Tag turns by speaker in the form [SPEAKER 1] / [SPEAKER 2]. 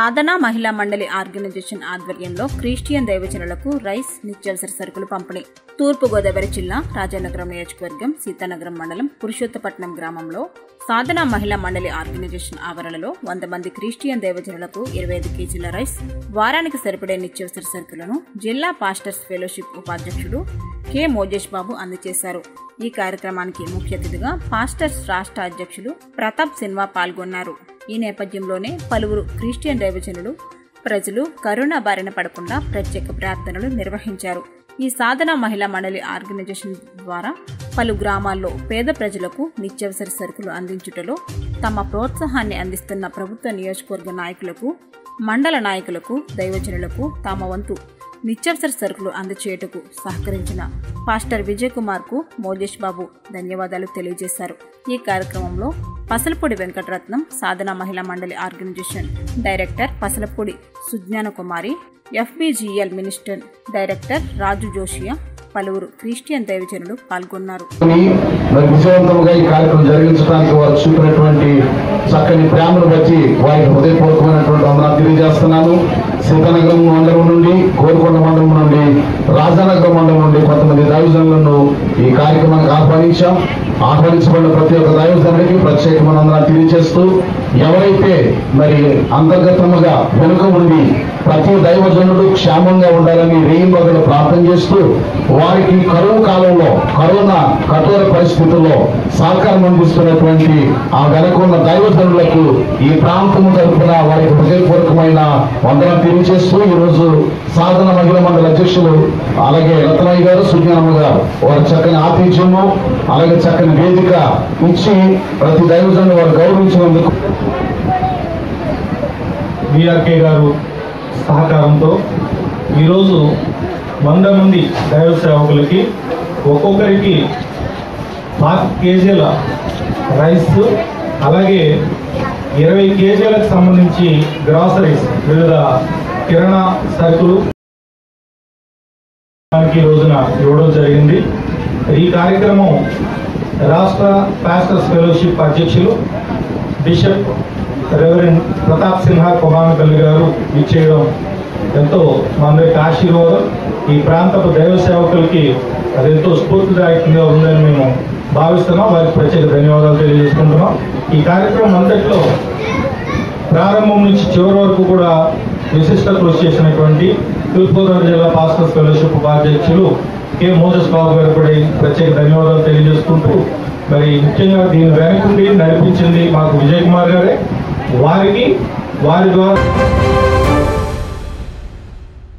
[SPEAKER 1] సాధన Mahila Mandali organisation ఆధ్వర్యంలో Christian దైవజనులకు rice నిత్యావసర సరుకులు పంపిణీ తూర్పు గోదావరి జిల్లా రాజానగరం నియోజకవర్గం సీతానగరం మండలం పురుషోత్తపట్నం గ్రామంలో సాధన మహిళా మండలి ఆర్గనైజేషన్ ఆవరణలో వంద మంది క్రిస్టియన్ దైవజనులకు ఇరవై ఐదు కేజీల రైస్ వారానికి సరిపడే నిత్యావసర సరుకులను జిల్లా పాస్టర్స్ ఫెలోషిప్ ఉపాధ్యక్షుడు కె మోజేష్ బాబు అందజేశారు ఈ కార్యక్రమానికి ముఖ్య అతిథిగా పాస్టర్స్ రాష్ట్ర అధ్యక్షులు ప్రతాప్ సిన్వా పాల్గొన్నారు ఈ నేపథ్యంలోనే పలువురు క్రిస్టియన్ దైవజనులు ప్రజలు కరోనా బారిన పడకుండా ప్రత్యేక ప్రార్థనలు నిర్వహించారు ఈ సాధన మహిళా మండలి ఆర్గనైజేషన్ ద్వారా పలు గ్రామాల్లో పేద ప్రజలకు నిత్యావసర సరుకులు అందించుటలో తమ ప్రోత్సాహాన్ని అందిస్తున్న ప్రభుత్వ నియోజకవర్గ నాయకులకు మండల నాయకులకు దైవజనులకు తమ వంతు నిత్యావసర సరుకులు అందచేయటకు సహకరించిన పాస్టర్ విజయ్ కుమార్ కు మోజేష్ బాబు ధన్యవాదాలు తెలియజేశారు ఈ కార్యక్రమంలో Pasalapudi Venkataratnam Sadhana Mahila Mandali organization director Pasalapudi Sujnana Kumari FBGL minister director Raju Josiah పలువురు క్రిస్టియన్ దైవజనులు పాల్గొన్నారు
[SPEAKER 2] మరి విజయవంతంగా ఈ కార్యక్రమం జరిగించడానికి వారు చూపినటువంటి చక్కని ప్రేమను బట్టి వారికి హృదయపూర్వకమైనటువంటి వందనాలు తెలియజేస్తున్నాను సీతానగరం మండలం నుండి కోరుకొండ మండలం నుండి రాజానగరం మండలం నుండి కొంతమంది దైవజనులను ఈ కార్యక్రమానికి ఆహ్వానించాం ఆహ్వానించబడిన ప్రతి ఒక్క దైవజనుడికి ప్రత్యేకమైన వందనాలు తెలియజేస్తూ ఎవరైతే మరి అంతర్గతముగా వెనుక ఉండి ప్రతి దైవజనుడు క్షేమంగా ఉండాలని రేయి మొదలు ప్రార్థన చేస్తూ వారికి కరువు కాలంలో కరోనా కఠోర పరిస్థితుల్లో సహకారం అందిస్తున్నటువంటి ఆ వెనకున్న దైవజనులకు ఈ ప్రాంతము తరఫున వారికి హృదయపూర్వకమైన వందనం తెలియజేస్తూ ఈ రోజు సాధన మహిళా మండలి అధ్యక్షులు అలాగే రత్నయ్య గారు సుజ్ఞానమ్మ గారు వారి చక్కని ఆతిథ్యము అలాగే చక్కని వేదిక ఇచ్చి ప్రతి దైవజనుడు వారు గౌరవించినందుకు
[SPEAKER 3] విఆర్కే గారు సహకారంతో ఈరోజు వంద మంది దైవ సేవకులకి ఒక్కొక్కరికి పాతి కేజీల రైస్ అలాగే ఇరవై కేజీలకు సంబంధించి గ్రాసరీస్ వివిధ కిరాణా సరుకులు ఈ రోజున ఇవ్వడం జరిగింది ఈ కార్యక్రమం రాష్ట్ర పాస్టర్స్ ఫెలోషిప్ అధ్యక్షులు బిషప్ రెవరెండ్ ప్రతాప్ సిన్హా కొమానపల్లి గారు ఇచ్చేయడం ఎంతో మనందరికి ఆశీర్వాదం ఈ ప్రాంతపు దైవ సేవకులకి అది ఎంతో స్ఫూర్తిదాయకంగా ఉందని మేము భావిస్తున్నాం వారికి ప్రత్యేక ధన్యవాదాలు తెలియజేసుకుంటున్నాం ఈ కార్యక్రమం అంతట్లో ప్రారంభం నుంచి చివరి వరకు కూడా విశిష్ట కృషి చేసినటువంటి తూర్పుగోదావరి జిల్లా పాస్టర్స్ ఫెలోషిప్ ఉపాధ్యక్షులు కె మోజస్ బాబు గారు కూడా ఈ ప్రత్యేక ధన్యవాదాలు తెలియజేసుకుంటూ మరి ముఖ్యంగా దీని వెనకుండి నడిపించింది మాకు విజయ్ కుమార్ గారే వారికి వారి ద్వారా